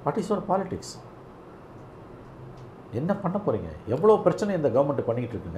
What is your politics என்ன பண்ண போறீங்க எவ்வளோ பிரச்சனை இந்த கவர்மெண்ட் பண்ணிக்கிட்டு இருக்குங்க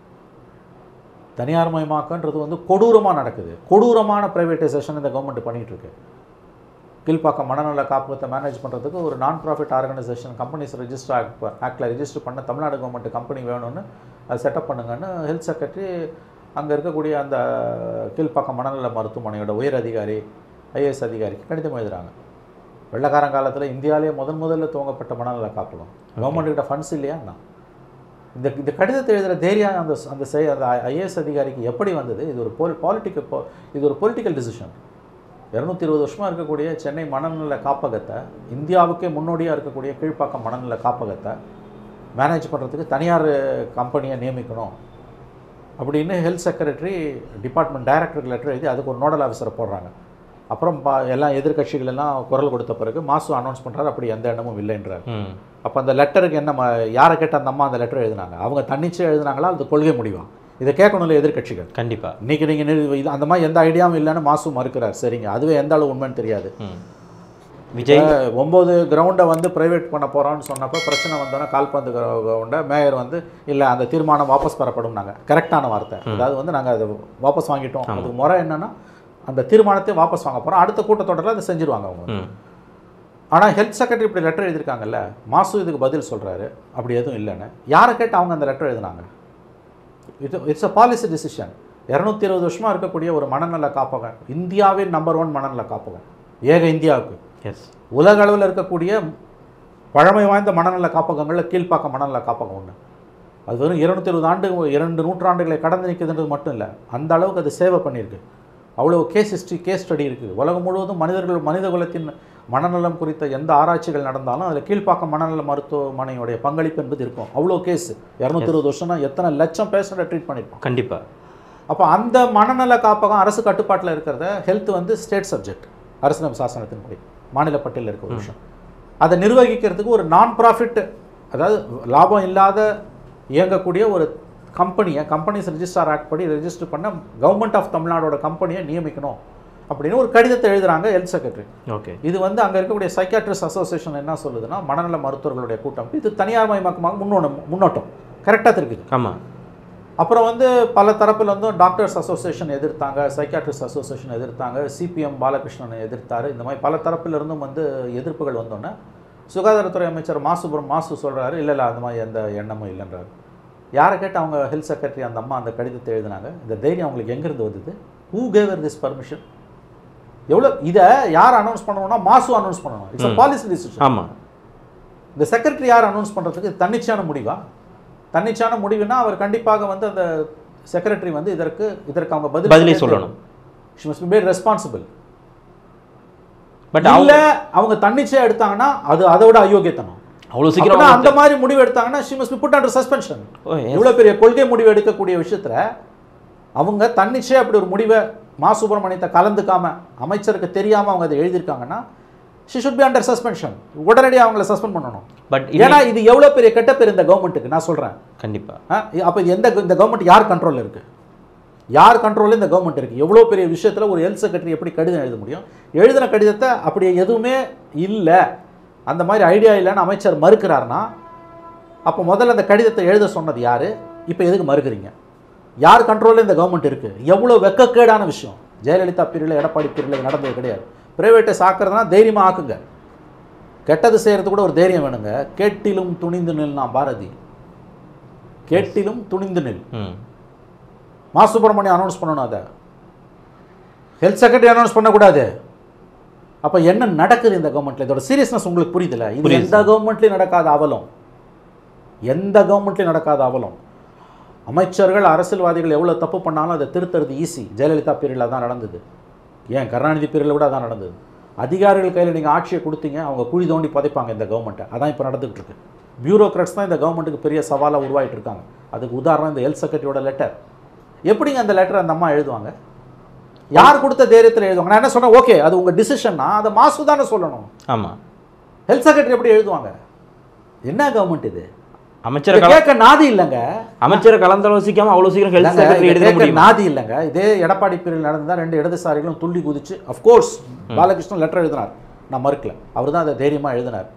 தனியார் மயமாக்கன்றது வந்து கொடூரமாக நடக்குது கொடூரமான ப்ரைவேட்டைசேஷன் இந்த கவர்மெண்ட் பண்ணிகிட்டு இருக்கு கீழ்ப்பாக்கம் மனநல காப்பகத்தை மேனேஜ் பண்ணுறதுக்கு ஒரு non profit organisation companies register act ஆக்டில் ரெஜிஸ்டர் பண்ண தமிழ்நாடு கவர்மெண்ட் கம்பெனி வேணும்னு அதை செட்டப் பண்ணுங்கன்னு ஹெல்த் செக்ரட்டரி அங்கே இருக்கக்கூடிய அந்த கீழ்ப்பாக்கம் மனநல மருத்துவமனையோட உயர் அதிகாரி ஐஏஎஸ் அதிகாரிக்கு கடிதம் எழுதுறாங்க வெள்ளக்காரன் காலத்தில் இந்தியாவிலேயே முதன் முதல்ல துவங்கப்பட்ட மனநல காப்பகம் கவர்மெண்ட் கிட்ட ஃபண்ட்ஸ் இல்லையா என்ன? இந்த இந்த கடிதத்தை எழுதுகிற தைரியம் அந்த அந்த செய் அந்த ஐஏஎஸ் அதிகாரிக்கு எப்படி வந்தது இது ஒரு போல் பாலிட்டிக்கல் இது ஒரு பொலிட்டிக்கல் டிசிஷன் இரநூத்தி இருபது வருஷமாக இருக்கக்கூடிய சென்னை மனநல காப்பகத்தை இந்தியாவுக்கே முன்னோடியாக இருக்கக்கூடிய கீழ்ப்பாக்கம் மனநல காப்பகத்தை மேனேஜ் பண்ணுறதுக்கு தனியார் கம்பெனியை நியமிக்கணும் அப்படின்னு ஹெல்த் செக்ரட்டரி டிபார்ட்மெண்ட் டைரக்டருக்கு லெட்டர் எழுதி அதுக்கு ஒரு நோடல் ஆஃபீஸரை போடுறாங்க அப்புறம் பா எல்லாம் எதிர்க்கட்சிகள் எல்லாம் குரல் கொடுத்த பிறகு மாசு அனௌன்ஸ் பண்ணுறாரு அப்படி எந்த எண்ணமும் இல்லைன்றார் ம் அப்போ அந்த லெட்டருக்கு என்ன ம- யாரை கேட்ட அந்த அம்மா அந்த லெட்டர் எழுதினாங்க அவங்க தன்னிச்சையாக எழுதினாங்களா அது கொள்கை முடிவா இதை கேட்கணும்ல எதிர்க்கட்சிகள் கண்டிப்பா இன்னைக்கு நீங்கள் இது அந்த மாதிரி எந்த ஐடியாவும் இல்லைன்னு மாசு மறுக்கிறார் சரிங்க அதுவே எந்த அளவு உண்மைன்னு தெரியாது ம் விஜய் இப்ப ஒன்பது கிரவுண்டை வந்து பிரைவேட் பண்ண போகிறோன்னு சொன்னப்போ பிரச்சனை வந்தோன்னே கால்பந்து கிரவுண்டை மேயர் வந்து இல்லை அந்த தீர்மானம் வாபஸ் பெறப்படும் நாங்கள் கரெக்டான வார்த்தை அதாவது வந்து நாங்கள் அதை வாபஸ் வாங்கிட்டோம் அதுக்கு முறை என்னன்னா அந்த தீர்மானத்தை வாபஸ் வாங்க போகிறோம் அடுத்த கூட்டத்தொடரில் அதை செஞ்சுருவாங்க அவங்க ம் ஆனால் ஹெல்த் செக்ரட்டரி இப்படி லெட்டர் எழுதியிருக்காங்கல்ல மாசு இதுக்கு பதில் சொல்கிறாரு அப்படி எதுவும் இல்லைன்னு யாரை கேட்டு அவங்க அந்த லெட்டர் எழுதினாங்க இது இட்ஸ் அ பாலிசி டிசிஷன் இரநூத்தி இருபது வருஷமாக இருக்கக்கூடிய ஒரு மனநல காப்பகம் இந்தியாவின் நம்பர் ஒன் மனநல காப்பகம் ஏக இந்தியாவுக்கு எஸ் உலக அளவில் இருக்கக்கூடிய பழமை வாய்ந்த மனநல காப்பகங்களில் கீழ்ப்பாக்கம் மனநல காப்பகம் ஒன்று அது வெறும் இருநூத்தி இருபது ஆண்டு இரண்டு நூற்றாண்டுகளை கடந்து நிற்குதுன்றது மட்டும் இல்லை அந்த அளவுக்கு அது சேவை பண்ணியிருக்கு அவ்வளோ கேஸ் ஹிஸ்ட்ரி கேஸ் ஸ்டடி இருக்குது உலகம் முழுவதும் மனிதர்கள் மனித குலத்தின் மனநலம் குறித்த எந்த ஆராய்ச்சிகள் நடந்தாலும் அதில் கீழ்ப்பாக்கம் மனநல மருத்துவமனையுடைய பங்களிப்பு என்பது இருக்கும் அவ்வளோ கேஸ் இரநூத்தி இருபது வருஷம்னா எத்தனை லட்சம் பேஷண்ட்டை ட்ரீட் பண்ணியிருப்போம் கண்டிப்பா அப்போ அந்த மனநல காப்பகம் அரசு கட்டுப்பாட்டில் இருக்கிறத ஹெல்த் வந்து ஸ்டேட் சப்ஜெக்ட் அரசியல் சாசனத்தின்படி மாநில பட்டியலில் இருக்க ஒரு விஷயம் அதை நிர்வகிக்கிறதுக்கு ஒரு நான் ப்ராஃபிட் அதாவது லாபம் இல்லாத இயங்கக்கூடிய ஒரு கம்பெனியை கம்பெனிஸ் ரெஜிஸ்டார் ஆக்ட் படி ரெஜிஸ்டர் பண்ண கவர்மெண்ட் ஆஃப் தமிழ்நாடோட கம்பெனியை நியமிக்கணும் அப்படின்னு ஒரு கடிதத்தை எழுதுறாங்க ஹெல்த் செக்ரட்டரி ஓகே இது வந்து அங்கே இருக்கக்கூடிய சைக்காட்ரிஸ்ட் அசோசியேஷன் என்ன சொல்லுதுன்னா மனநல மருத்துவர்களுடைய கூட்டம் இது தனியார் மயமாக்கமாக முன்னோட்டம் முன்னோட்டம் கரெக்டாக இருக்குது ஆமா அப்புறம் வந்து பல தரப்பில் வந்து டாக்டர்ஸ் அசோசியேஷன் எதிர்த்தாங்க சைக்காட்ரிஸ்ட் அசோசியேஷன் எதிர்த்தாங்க சிபிஎம் பாலகிருஷ்ணன் எதிர்த்தார் இந்த மாதிரி பல தரப்பில் இருந்தும் வந்து எதிர்ப்புகள் வந்தோன்னே சுகாதாரத்துறை அமைச்சர் மாசுபுரம் மாசு சொல்கிறாரு இல்லை இல்லை அந்த மாதிரி எந்த எண்ணமும் இல்லைன்றாரு யாரை கேட்டு அவங்க ஹெல்த் செக்ரட்டரி அந்த அம்மா அந்த கடிதத்தை எழுதினாங்க இந்த தைரியம் அவங்களுக்கு எங்கேருந்து வந்தது ஹூ கேவர் திஸ் பர்மிஷன் எவ்வளோ இதை யார் அனௌன்ஸ் பண்ணணும்னா மாசு அனௌன்ஸ் பண்ணணும் இட்ஸ் பாலிசி டிசிஷன் ஆமா இந்த செக்ரட்டரி யார் அனௌன்ஸ் பண்ணுறதுக்கு இது தன்னிச்சையான முடிவா தன்னிச்சையான முடிவுனா அவர் கண்டிப்பாக வந்து அந்த செக்ரட்டரி வந்து இதற்கு இதற்கு அவங்க பதில் பதிலே சொல்லணும். She must be made responsible but இல்ல அவங்க தன்னிச்சையா எடுத்தாங்கன்னா அது அதை விட அயோக்கியத்தனம் அவ்வளவு அப்படின்னா சீக்கிரம் அந்த மாதிரி முடிவு எடுத்தாங்கன்னா she must be put under suspension oh, yes. இவ்வளவு பெரிய கொள்கை முடிவு எடுக்கக்கூடிய விஷயத்துல அவங்க தன்னிச்சையா அப்படி ஒரு முடிவை மா சுப்பிரமணியத்தை கலந்துக்காம அமைச்சருக்கு தெரியாம அவங்க அதை எழுதியிருக்காங்கன்னா she should be under suspension உடனடியாக அவங்கள சஸ்பெண்ட் பண்ணணும் பட் ஏன்னா இது எவ்வளவு பெரிய கெட்ட பேர் இந்த கவர்மெண்ட்டுக்கு நான் சொல்றேன் கண்டிப்பா ஆ, அப்ப இது எந்த இந்த கவர்மெண்ட் யார் கண்ட்ரோல்ல இருக்கு யார் கண்ட்ரோலில் இந்த கவர்மெண்ட் இருக்கு எவ்வளோ பெரிய விஷயத்துல ஒரு ஹெல்த் செக்ரட்டரி எப்படி கடிதம் எழுத முடியும் எழுதின கடிதத்தை அப்படி எதுவுமே இல்லை அந்த மாதிரி ஐடியா இல்லைன்னு அமைச்சர் மறுக்கிறாருன்னா அப்போ முதல்ல அந்த கடிதத்தை எழுத சொன்னது யாரு இப்போ எதுக்கு மறுக்கிறீங்க யார் கண்ட்ரோலில் இந்த கவர்மெண்ட் இருக்கு எவ்வளோ வெக்கக்கேடான விஷயம் ஜெயலலிதா பீரியடில் எடப்பாடி பீரியடில் நடந்தது கிடையாது பிரைவேட்டை ஆக்குறதுனா தைரியமா ஆக்குங்க கெட்டது செய்யறது கூட ஒரு தைரியம் வேணுங்க கேட்டிலும் துணிந்து நில்னா பாரதி கேட்டிலும் துணிந்து நில் ம் மா சுப்பிரமணியம் அனௌன்ஸ் பண்ணணும் அதை ஹெல்த் செக்ரட்டரி அனௌன்ஸ் பண்ணக்கூடாது அப்போ என்ன நடக்குது இந்த கவர்மெண்ட்ல இதோட சீரியஸ்னஸ் உங்களுக்கு புரியுதுல இது புரியுது எந்த கவர்மெண்ட்லையும் நடக்காத அவலம் எந்த கவர்மெண்ட்லையும் நடக்காத அவலம் அமைச்சர்கள் அரசியல்வாதிகள் எவ்வளோ தப்பு பண்ணாலும் அதை திருத்துறது ஈஸி ஜெயலலிதா பீரியடில் தான் நடந்தது ஏன் கருணாநிதி பீரியடில் கூட அதான் நடந்தது அதிகாரிகள் கையில் நீங்கள் ஆட்சியை கொடுத்தீங்க அவங்க குழி தோண்டி புதைப்பாங்க இந்த கவர்மெண்ட்டை அதான் இப்போ நடந்துகிட்டு இருக்கு பியூரோக்ராட்ஸ் தான் இந்த கவர்மெண்ட்டுக்கு பெரிய சவாலாக உருவாகிட்டு இருக்காங்க அதுக்கு உதாரணம் இந்த ஹெல்த் செக்ரட்டரியோட லெட்டர் எப்படிங்க அந்த லெட்டர் அந்த அம்மா எழுதுவாங்க யார் கொடுத்த தைரியத்தில் எழுதுவாங்க நான் என்ன சொன்னேன் ஓகே அது உங்கள் டிசிஷன்னா அதை மாசு தானே சொல்லணும் ஆமா ஹெல்த் செக்ரட்டரி எப்படி எழுதுவாங்க என்ன கவர்மெண்ட் இது அமைச்சர் இதை கல- கேட்க நாதி இல்லைங்க அமைச்சரை கலந்தாலோசிக்காம அவ்வளவு சீக்கிரம் ஹெல்த் இல்லைங்க, செக்ரட்டரி இதை எடுக்க கேட்க முடியும் நாதி இல்லைங்க இதே எடப்பாடி பிரிவில் நடந்தா ரெண்டு இடதுசாரிகளும் துள்ளி குதிச்சு அஃப்கோர்ஸ் பாலகிருஷ்ணன் லெட்டர் எழுதினார் நான் மறுக்கல அவர் தான் அதை தைரியமாக எழுதினார்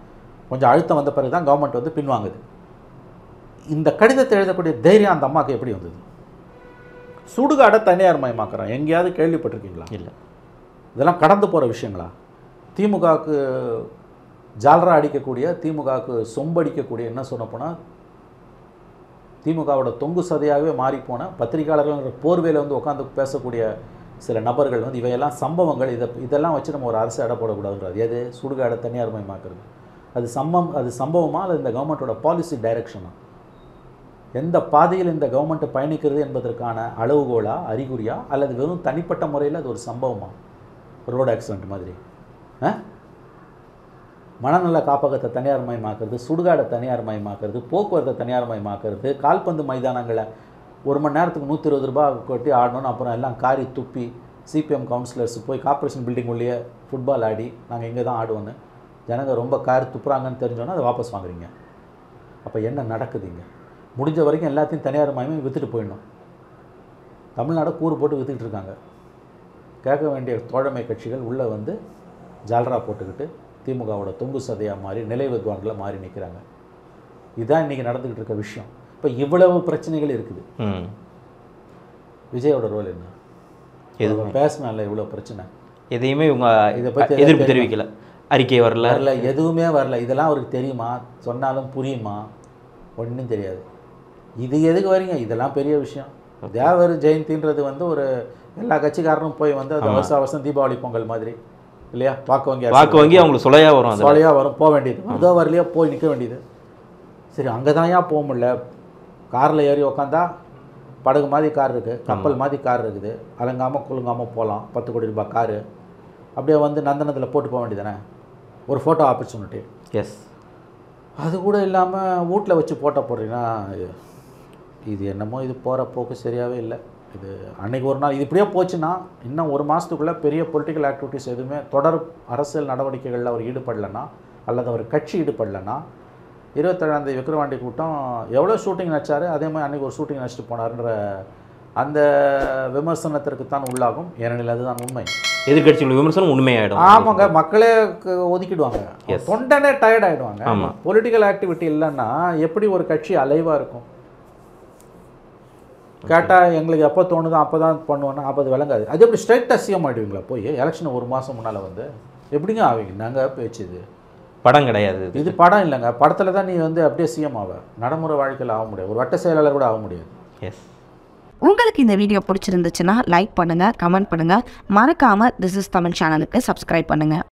கொஞ்சம் அழுத்தம் வந்த பிறகு தான் கவர்மெண்ட் வந்து பின்வாங்குது இந்த கடிதத்தை எழுதக்கூடிய தைரியம் அந்த அம்மாவுக்கு எப்படி வந்தது சுடுகாடை தனியார் மயமாக்குறான் எங்கேயாவது கேள்விப்பட்டிருக்கீங்களா இல்லை இதெல்லாம் கடந்து போகிற விஷயங்களா திமுகவுக்கு ஜால்ரா அடிக்கக்கூடிய திமுகவுக்கு சொம்படிக்கக்கூடிய என்ன சொல்ல போனால் திமுகவோட தொங்கு சதையாகவே மாறிப்போன பத்திரிகையாளர்கள்ன்ற போர்வையில் வந்து உட்காந்து பேசக்கூடிய சில நபர்கள் வந்து இவையெல்லாம் சம்பவங்கள் இதை இதெல்லாம் வச்சு நம்ம ஒரு அரசு எடை போடக்கூடாதுன்றது எது சுடுகாடை தனியார் மயமாக்குறது அது சம்பவம் அது சம்பவமா அல்லது இந்த கவர்மெண்ட்டோட பாலிசி டைரக்ஷனா எந்த பாதையில் இந்த கவர்மெண்ட் பயணிக்கிறது என்பதற்கான அளவுகோலா அறிகுறியா அல்லது வெறும் தனிப்பட்ட முறையில் அது ஒரு சம்பவமா ரோடு ஆக்சிடென்ட் மாதிரி ஆ மனநல காப்பகத்தை தனியார் மயமாக்குறது சுடுகாடை தனியார் மயமாக்குறது போக்குவரத்தை தனியார் மயமாக்குறது கால்பந்து மைதானங்களை ஒரு மணி நேரத்துக்கு நூற்றி இருபது ரூபாய் கொட்டி ஆடணும்னு அப்புறம் எல்லாம் காரி துப்பி சிபிஎம் கவுன்சிலர்ஸ் போய் கார்ப்பரேஷன் பில்டிங் உள்ளே ஃபுட்பால் ஆடி நாங்கள் இங்கே தான் ஆடுவோன்னு ஜனங்க ரொம்ப கார் துப்புறாங்கன்னு தெரிஞ்சோன்னா அதை வாபஸ் வாங்குறீங்க அப்போ என்ன நடக்குது இங்கே முடிஞ்ச வரைக்கும் எல்லாத்தையும் தனியார் மயமே விற்றுட்டு போயிடணும் தமிழ்நாடு கூறு போட்டு விற்றுக்கிட்டு இருக்காங்க கேட்க வேண்டிய தோழமை கட்சிகள் உள்ளே வந்து ஜால்ரா போட்டுக்கிட்டு திமுகவோட தொங்கு சதையாக மாறி நிலை வித்வான்களை மாறி நிற்கிறாங்க இதுதான் இன்றைக்கி நடந்துக்கிட்டு இருக்க விஷயம் இப்போ இவ்வளவு பிரச்சனைகள் இருக்குது ம் விஜயோட ரோல் என்ன எதுவுமே. அவர் பேசினால இவ்வளோ பிரச்சனை எதையுமே இவங்க இதை பத்தி எதிர்ப்பு எதாவது தெரிவிக்கல அறிக்கை வரல வரல எதுவுமே வரல இதெல்லாம் அவருக்கு தெரியுமா சொன்னாலும் புரியுமா ஒன்றும் தெரியாது இது எதுக்கு வரீங்க இதெல்லாம் பெரிய விஷயம் தேவர் ஜெயந்தின்றது வந்து ஒரு எல்லா கட்சிக்காரனும் போய் வந்து அது வருஷம் வருஷம் தீபாவளி பொங்கல் மாதிரி இல்லையா வாக்கு வங்கி வாக்கு வங்கி அவங்களுக்கு சொல்லையா வரும் அதில் சாலியாக வரும் போக வேண்டியது அதோ வரலையா போய் நிற்க வேண்டியது சரி அங்கே தான் ஏன் போக முடியல காரில் ஏறி உக்காந்தா படகு மாதிரி கார் இருக்குது கப்பல் மாதிரி கார் இருக்குது அலங்காமல் குலுங்காமல் போகலாம் பத்து கோடி ரூபாய் காரு அப்படியே வந்து நந்தனத்தில் போட்டு போக வேண்டியதானே ஒரு ஃபோட்டோ ஆப்பர்ச்சுனிட்டி எஸ் அது கூட இல்லாமல் வீட்டில் வச்சு போட்டோ போடுறீங்கன்னா இது- இது என்னமோ இது போகிற போக்கு சரியாகவே இல்லை இது அன்னைக்கு ஒரு நாள் இது இப்படியே போச்சுன்னா இன்னும் ஒரு மாதத்துக்குள்ளே பெரிய பொலிட்டிக்கல் ஆக்டிவிட்டீஸ் எதுவுமே தொடர் அரசியல் நடவடிக்கைகளில் அவர் ஈடுபடலைன்னா அல்லது அவர் கட்சி ஈடுபடலைன்னா இருபத்தேழாந்தேதி விக்ரவாண்டி கூட்டம் எவ்வளோ ஷூட்டிங் நடிச்சாரு அதே மாதிரி அன்றைக்கி ஒரு ஷூட்டிங் நடிச்சிட்டு போனாருன்ற அந்த விமர்சனத்திற்கு தான் உள்ளாகும் ஏனெனில் அதுதான் உண்மை எதிர்கட்சிகள் விமர்சனம் உண்மையாயிடும் ஆமாங்க மக்களே க- ஒதுக்கிடுவாங்க தொண்டனே டயர்ட் ஆயிடுவாங்க ஆமா. பொலிட்டிக்கல் ஆக்டிவிட்டி இல்லைன்னா எப்படி ஒரு கட்சி அலைவா இருக்கும் கேட்டால் எங்களுக்கு எப்போ தோணுதோ அப்போ தான் பண்ணுவோன்னா அப்போ அது விளங்காது அது எப்படி ஸ்ட்ரைட்டாக சிஎம் ஆகிடுவீங்களா போய் எலெக்ஷன் ஒரு மாதம் முன்னால் வந்து எப்படிங்க ஆவீங்க நாங்கள் பேச்சு இது படம் கிடையாது இது. இது படம் இல்லைங்க படத்தில் தான் நீ வந்து அப்படியே சிஎம் ஆவ நடைமுறை வாழ்க்கையில் ஆக முடியாது ஒரு வட்ட செயலாளர் கூட ஆக முடியாது எஸ் உங்களுக்கு இந்த வீடியோ பிடிச்சிருந்துச்சுன்னா லைக் பண்ணுங்க கமெண்ட் பண்ணுங்க மறக்காம திஸ் இஸ் தமிழ் சேனலுக்கு சப்ஸ்கிரைப் பண்ணுங்க